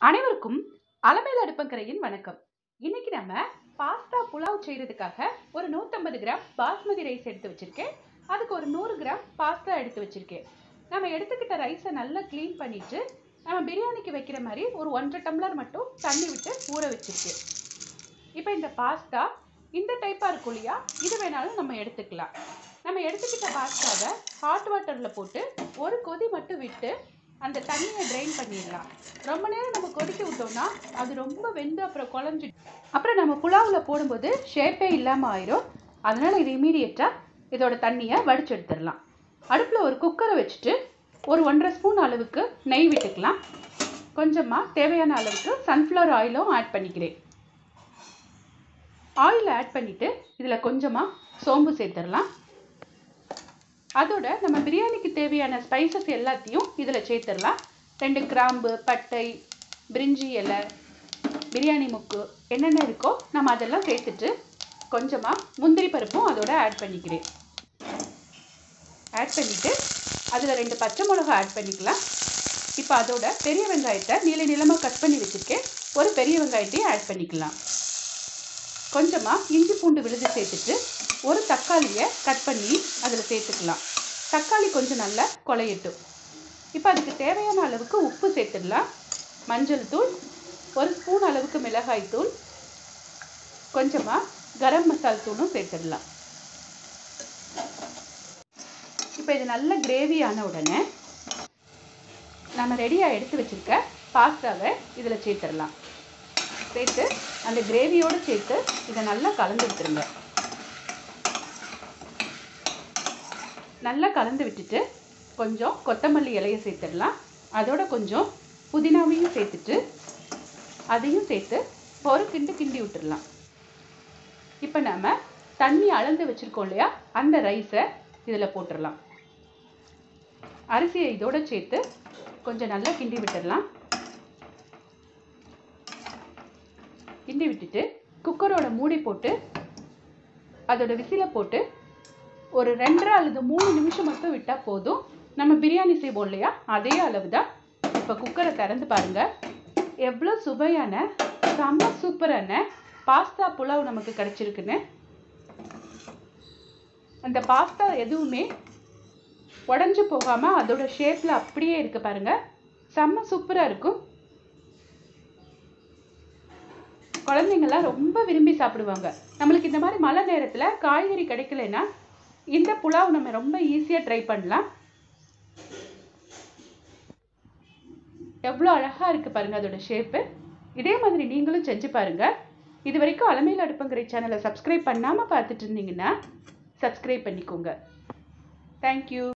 அனைவருக்கும் அலமேல அடுப்பங்கரையின் வணக்கம் இன்னைக்கு நம்ம பாஸ்தா புலாவ் செய்யறதுக்காக ஒரு 150 கிராம் பாஸ்மதி ரைஸ் எடுத்து வச்சிருக்கேன் அதுக்கு ஒரு நூறு கிராம் பாஸ்தா எடுத்து வச்சிருக்கேன் நம்ம எடுத்துக்கிட்ட ரைஸை நல்லா க்ளீன் பண்ணிட்டு நம்ம பிரியாணிக்கு வைக்கிற மாதிரி ஒரு ஒன்றரை டம்ளர் மட்டும் தண்ணி விட்டு ஊற வச்சிருக்கேன் இப்போ இந்த பாஸ்தா இந்த டைப்பாக இருக்கும் இல்லையா இது வேணாலும் நம்ம எடுத்துக்கலாம் நம்ம எடுத்துக்கிட்ட பாஸ்தாவை ஹாட் வாட்டரில் போட்டு ஒரு கொதி மட்டும் விட்டு அந்த தண்ணியை ட்ரைன் பண்ணிடலாம் ரொம்ப நேரம் நம்ம கொதிக்க விட்டோம்னா அது ரொம்ப வெந்து அப்புறம் குழஞ்சி அப்புறம் நம்ம புலாவில் போடும்போது ஷேப்பே இல்லாமல் ஆயிரும் அதனால் இது இமீடியட்டாக இதோட தண்ணியை வடிச்சு எடுத்துடலாம் அடுப்பில் ஒரு குக்கரை வச்சுட்டு ஒரு ஒன்றரை ஸ்பூன் அளவுக்கு நெய் விட்டுக்கலாம் கொஞ்சமாக தேவையான அளவுக்கு சன்ஃப்ளவர் ஆயிலும் ஆட் பண்ணிக்கிறேன் ஆயில் ஆட் பண்ணிவிட்டு இதில் கொஞ்சமாக சோம்பு சேர்த்துடலாம் அதோட நம்ம பிரியாணிக்கு தேவையான ஸ்பைசஸ் எல்லாத்தையும் இதில் சேர்த்துடலாம் ரெண்டு கிராம்பு பட்டை பிரிஞ்சி இலை பிரியாணி முக்கு என்னென்ன இருக்கோ நம்ம அதெல்லாம் சேர்த்துட்டு கொஞ்சமாக முந்திரி பருப்பும் அதோட ஆட் பண்ணிக்கிறேன் ஆட் பண்ணிவிட்டு அதில் ரெண்டு பச்சை மிளகா ஆட் பண்ணிக்கலாம் இப்போ அதோட பெரிய வெங்காயத்தை நீள நீளமாக கட் பண்ணி வச்சுருக்கேன் ஒரு பெரிய வெங்காயத்தையும் ஆட் பண்ணிக்கலாம் கொஞ்சமாக இஞ்சி பூண்டு விழுது சேர்த்துட்டு ஒரு தக்காளியை கட் பண்ணி அதில் சேர்த்துக்கலாம் தக்காளி கொஞ்சம் நல்லா குழையட்டும் இப்போ அதுக்கு தேவையான அளவுக்கு உப்பு சேர்த்துடலாம் மஞ்சள் தூள் ஒரு ஸ்பூன் அளவுக்கு மிளகாய் தூள் கொஞ்சமாக கரம் மசால் தூளும் சேர்த்துடலாம் இப்போ இது நல்ல கிரேவி ஆன உடனே நம்ம ரெடியாக எடுத்து வச்சுருக்க பாஸ்தாவை இதில் சேர்த்துடலாம் சேர்த்து அந்த கிரேவியோடு சேர்த்து இதை நல்லா கலந்து விட்டுருங்க நல்லா கலந்து விட்டுட்டு கொஞ்சம் கொத்தமல்லி இலையை சேர்த்துடலாம் அதோட கொஞ்சம் புதினாவையும் சேர்த்துட்டு அதையும் சேர்த்து ஒரு கிண்டு கிண்டி விட்டுடலாம் இப்போ நம்ம தண்ணி அளந்து வச்சுருக்கோம் இல்லையா அந்த ரைஸை இதில் போட்டுடலாம் அரிசியை இதோட சேர்த்து கொஞ்சம் நல்லா கிண்டி விட்டுடலாம் கிண்டி விட்டுட்டு குக்கரோட மூடி போட்டு அதோட விசிலை போட்டு ஒரு ரெண்டரை அல்லது மூணு நிமிஷம் மட்டும் விட்டால் போதும் நம்ம பிரியாணி செய்வோம் இல்லையா அதே அளவு தான் இப்போ குக்கரை திறந்து பாருங்கள் எவ்வளோ சுவையான செம்ம சூப்பரான பாஸ்தா புலாவ் நமக்கு கிடச்சிருக்குன்னு அந்த பாஸ்தா எதுவுமே உடஞ்சி போகாமல் அதோட ஷேப்பில் அப்படியே இருக்குது பாருங்கள் செம்ம சூப்பராக இருக்கும் குழந்தைங்கள்லாம் ரொம்ப விரும்பி சாப்பிடுவாங்க நம்மளுக்கு இந்த மாதிரி மழை நேரத்தில் காய்கறி கிடைக்கலனா இந்த புலாவ் நம்ம ரொம்ப ஈஸியாக ட்ரை பண்ணலாம் எவ்வளோ அழகாக இருக்குது பாருங்கள் அதோட ஷேப்பு இதே மாதிரி நீங்களும் செஞ்சு பாருங்கள் இது வரைக்கும் அலமையில் அடுப்பங்கிற சேனலை சப்ஸ்கிரைப் பண்ணாமல் பார்த்துட்டு இருந்தீங்கன்னா சப்ஸ்கிரைப் பண்ணிக்கோங்க தேங்க்யூ